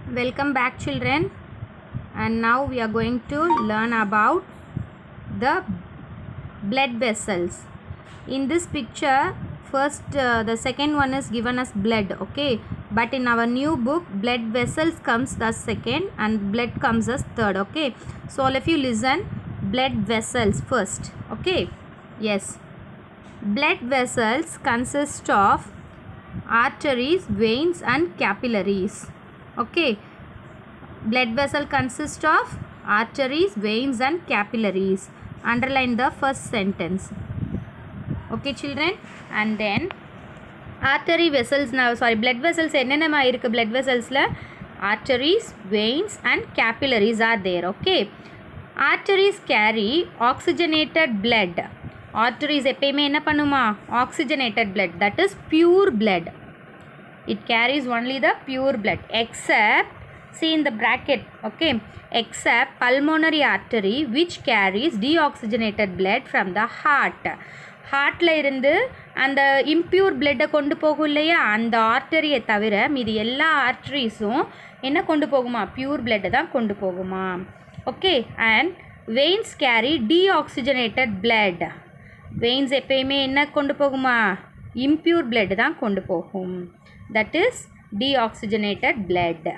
Welcome back children and now we are going to learn about the blood vessels. In this picture first uh, the second one is given as blood okay but in our new book blood vessels comes as second and blood comes as third okay so all of you listen blood vessels first okay yes blood vessels consist of arteries veins and capillaries okay blood vessel consists of arteries veins and capillaries underline the first sentence okay children and then artery vessels now sorry blood vessels என்னென்னமா இருக்குது blood vesselsல arteries veins and capillaries are there okay arteries carry oxygenated blood arteries எப்பயுமே என்ன பண்ணுமா oxygenated blood that is pure blood it carries only the pure blood except see in the bracket okay except pulmonary artery which carries deoxygenated blood from the heart ஹார்ட்டில் இருந்து அந்த impure பிளட்டை கொண்டு போகும் இல்லையா அந்த ஆர்டரியை தவிர மீதி எல்லா ஆர்டரிஸும் என்ன கொண்டு போகுமா பியூர் பிளட்டை தான் கொண்டு போகுமா okay and veins carry deoxygenated blood veins எப்பயுமே என்ன கொண்டு போகுமா இம்ப்யூர் பிளட் தான் கொண்டு போகும் that is deoxygenated blood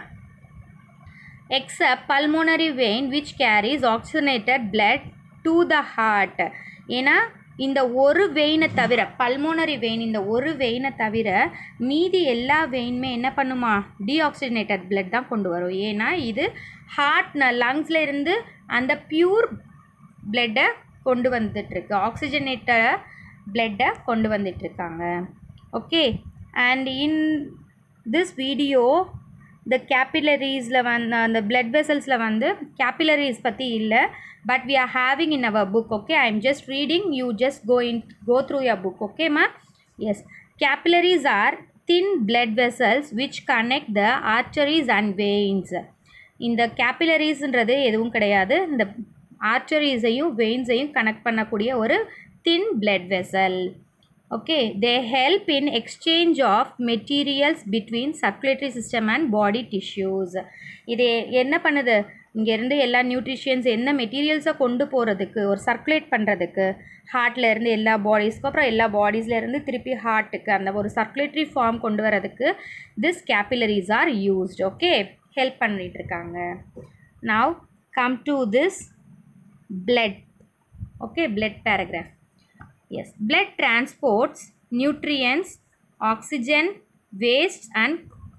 except pulmonary vein which carries oxygenated blood to the heart ஏன்னா இந்த ஒரு வெயினை தவிர பல்மோனரி வெயின் இந்த ஒரு வெயினை தவிர மீதி எல்லா வெயினுமே என்ன பண்ணுமா டீஆக்சிஜனேட்டட் பிளட் தான் கொண்டு வரும் ஏன்னா இது ஹார்ட் லங்ஸில் இருந்து அந்த பியூர் பிளட்டை கொண்டு வந்துட்டுருக்கு ஆக்சிஜனேட்டட் பிளட்டை கொண்டு வந்துட்டுருக்காங்க okay and in this video இந்த கேபிலரிஸில் வந்து அந்த பிளட் வெசல்ஸில் வந்து கேபிலரிஸ் பற்றி இல்லை but we are having in our book okay I am just reading you just go in go through your book ஓகேம்மா yes capillaries are thin blood vessels which connect the arteries and veins இந்த கேபிலரிஸ்ன்றது எதுவும் கிடையாது இந்த ஆர்டரிஸையும் வெயின்ஸையும் connect பண்ணக்கூடிய ஒரு thin blood vessel okay they help in exchange of materials between circulatory system and body tissues இது என்ன பண்ணுது இங்கேருந்து எல்லா நியூட்ரிஷியன்ஸ் என்ன மெட்டீரியல்ஸை கொண்டு போகிறதுக்கு ஒரு சர்க்குலேட் பண்ணுறதுக்கு ஹார்ட்டில் இருந்து எல்லா பாடிஸ்க்கும் அப்புறம் எல்லா பாடிஸ்லேருந்து திருப்பி ஹார்ட்டுக்கு அந்த ஒரு சர்க்குலேட்டரி ஃபார்ம் கொண்டு வரதுக்கு this capillaries are used okay help பண்ணிட்டு இருக்காங்க now come to this blood okay blood paragraph yes blood transports nutrients oxygen waste and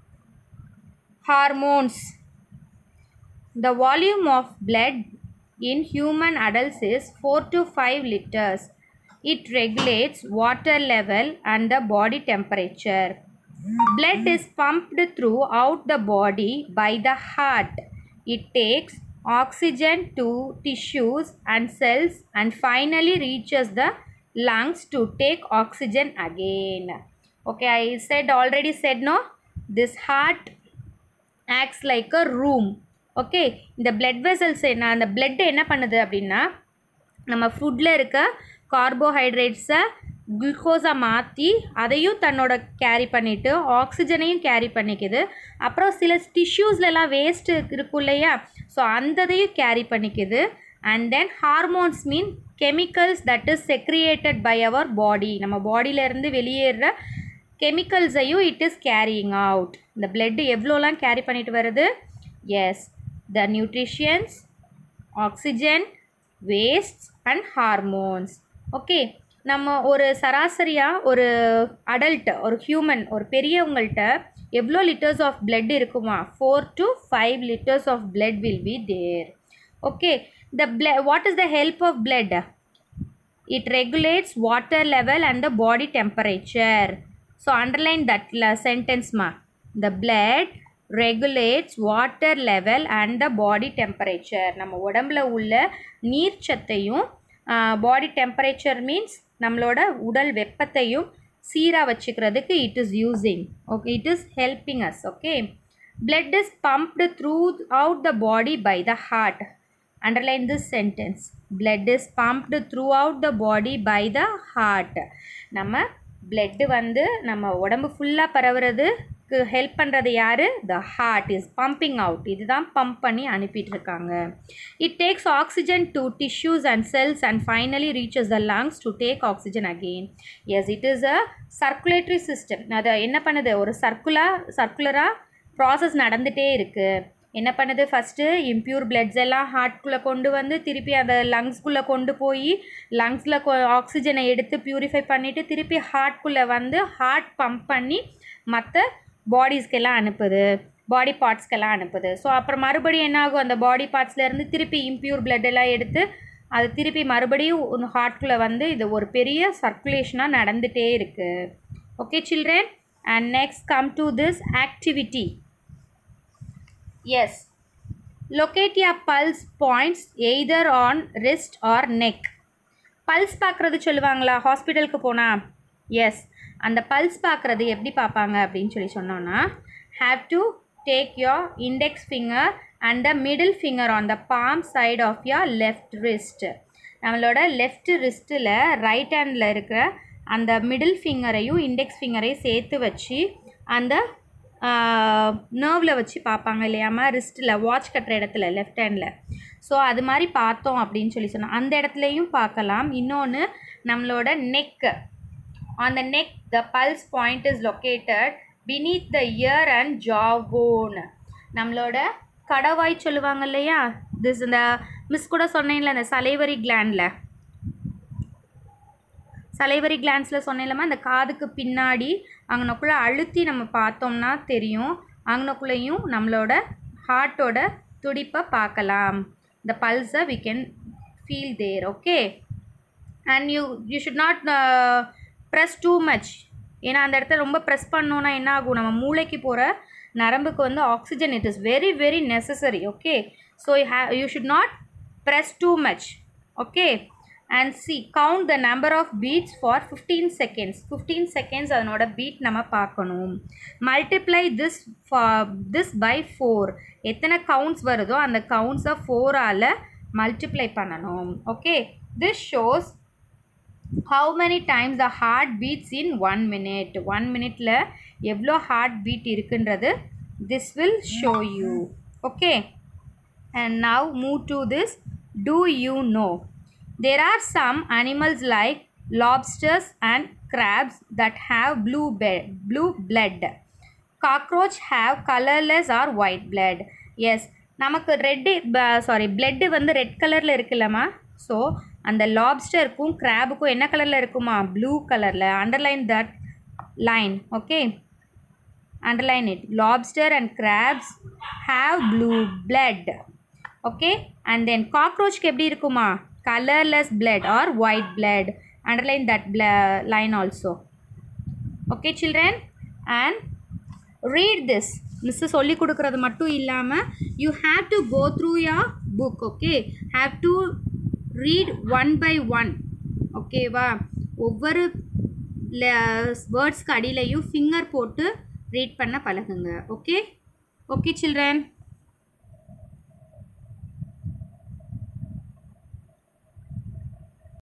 hormones the volume of blood in human adults is 4 to 5 liters it regulates water level and the body temperature blood is pumped throughout the body by the heart it takes oxygen to tissues and cells and finally reaches the lungs to take oxygen again okay i said already said no this heart acts like a room okay இந்த blood vessels என்ன அந்த blood என்ன பண்ணுது அப்படின்னா நம்ம ஃபுட்டில் இருக்க கார்போஹைட்ரேட்ஸை குளுக்கோஸை மாற்றி அதையும் தன்னோட கேரி பண்ணிவிட்டு ஆக்சிஜனையும் கேரி பண்ணிக்குது அப்புறம் சில டிஷ்யூஸ்லலாம் வேஸ்ட்டு இருக்கும் இல்லையா ஸோ அந்ததையும் கேரி பண்ணிக்குது and then hormones mean chemicals that is secreted by our body நம்ம பாடியிலேருந்து வெளியேற கெமிக்கல்ஸையும் இட் இஸ் கேரியிங் அவுட் இந்த பிளட்டு எவ்வளோலாம் கேரி பண்ணிட்டு வருது yes the nutritions oxygen waste and hormones okay நம்ம ஒரு சராசரியாக ஒரு அடல்ட் ஒரு ஹியூமன் ஒரு பெரியவங்கள்ட்ட எவ்வளோ லிட்டர்ஸ் ஆஃப் பிளட் இருக்குமா four to five litres of blood will be there okay the blood what is the help of blood it regulates water level and the body temperature so underline that sentence ma the blood regulates water level and the body temperature நம்ம உடம்புல உள்ள நீர்ச்சத்தையும் body temperature means நம்மளோட உடல் வெப்பத்தையும் சீராக வச்சுக்கிறதுக்கு it is using okay it is helping us okay blood is pumped throughout the body by the heart underline this sentence blood is pumped throughout the body by the heart நம்ம blood வந்து நம்ம உடம்பு ஃபுல்லாக பரவுறது க்கு help பண்ணுறது யார் the heart is pumping out இதுதான் pump பண்ணி அனுப்பிட்டு இருக்காங்க it takes oxygen to tissues and cells and finally reaches the lungs to take oxygen again yes it is a circulatory system அதை என்ன பண்ணுது ஒரு சர்க்குலர் சர்க்குலராக ப்ராசஸ் நடந்துகிட்டே இருக்குது என்ன பண்ணுது ஃபஸ்ட்டு இம்ப்யூர் பிளட்ஸ் எல்லாம் ஹார்ட்குள்ளே கொண்டு வந்து திருப்பி அதை லங்ஸ்குள்ளே கொண்டு போய் லங்ஸில் ஆக்சிஜனை எடுத்து ப்யூரிஃபை பண்ணிவிட்டு திருப்பி ஹார்ட்குள்ளே வந்து ஹார்ட் பம்ப் பண்ணி மற்ற பாடிஸ்க்கெல்லாம் அனுப்புது பாடி பார்ட்ஸ்க்கெல்லாம் அனுப்புது ஸோ அப்புறம் மறுபடியும் என்ன ஆகும் அந்த பாடி பார்ட்ஸ்லேருந்து திருப்பி இம்ப்யூர் blood எல்லாம் எடுத்து அது திருப்பி மறுபடியும் ஹார்ட்குள்ளே வந்து இது ஒரு பெரிய சர்க்குலேஷனாக நடந்துகிட்டே இருக்குது okay children and next come to this activity yes locate your pulse points either on wrist or neck pulse பார்க்குறது சொல்லுவாங்களா ஹாஸ்பிட்டலுக்கு போனால் எஸ் அந்த பல்ஸ் பார்க்குறது எப்படி பார்ப்பாங்க அப்படின்னு சொல்லி சொன்னோன்னா have to take your index finger and the middle finger on the palm side of your left wrist நம்மளோட லெஃப்ட் ரிஸ்ட்டில் ரைட் ஹேண்டில் இருக்கிற அந்த மிடில் ஃபிங்கரையும் இண்டெக்ஸ் ஃபிங்கரையும் சேர்த்து வச்சு அந்த நர்வில் வச்சு பார்ப்பாங்க இல்லையாம்மா ரிஸ்ட்டில் வாட்ச் கட்டுற இடத்துல லெஃப்ட் ஹேண்டில் ஸோ அது மாதிரி பார்த்தோம் அப்படின்னு சொல்லி சொன்னோம் அந்த இடத்துலையும் பார்க்கலாம் இன்னொன்று நம்மளோட neck on the neck the pulse point is located beneath the ear and jawbone நம்மளோட கடவாய் சொல்லுவாங்க இல்லையா திஸ் இந்த மிஸ் கூட சொன்னேன்ல இந்த சலைவரி கிளாண்டில் சலைவரி கிளான்ஸில் சொன்னேன்லமா அந்த காதுக்கு பின்னாடி அங்கனக்குள்ளே அழுத்தி நம்ம பார்த்தோம்னா தெரியும் அங்கனக்குள்ளேயும் நம்மளோட ஹார்ட்டோட துடிப்பை பார்க்கலாம் the pulsar we can feel there okay and you you should not uh, press too much ஏன்னா அந்த இடத்துல ரொம்ப ப்ரெஸ் பண்ணோன்னா என்ன ஆகும் நம்ம மூளைக்கு போகிற நரம்புக்கு வந்து oxygen it is very very necessary okay so you hey you should not press too much okay and see count the number of beats for fifteen seconds fifteen seconds அதனோட பீட் நம்ம பார்க்கணும் multiply this this by four எத்தனை counts வருதோ அந்த கவுண்ட்ஸை ஃபோரால் multiply பண்ணணும் okay this shows how many times the heart beats in one minute one மினிட்ல எவ்வளோ ஹார்ட் பீட் இருக்குன்றது this will show you okay and now move to this do you know there are some animals like lobsters and crabs that have blue be- blue blood cockroach have colorless or white blood yes நமக்கு red sorry blood வந்து red கலரில் இருக்குல்லம்மா so அந்த லாப்ஸ்டருக்கும் கிராபுக்கும் என்ன கலரில் இருக்குமா blue கலரில் underline that line okay underline it lobster and crabs have blue blood okay and then cockroach க்கு எப்படி இருக்குமா colorless blood or white blood underline that bla- line also okay children and read this miss சொல்லி கொடுக்கறது மட்டும் இல்லாமல் you have to go through your book okay have to read one by one ஓகேவா ஒவ்வொரு வேர்ட்ஸ்க்கு அடியிலையும் finger போட்டு read பண்ண பழகுங்க okay okay children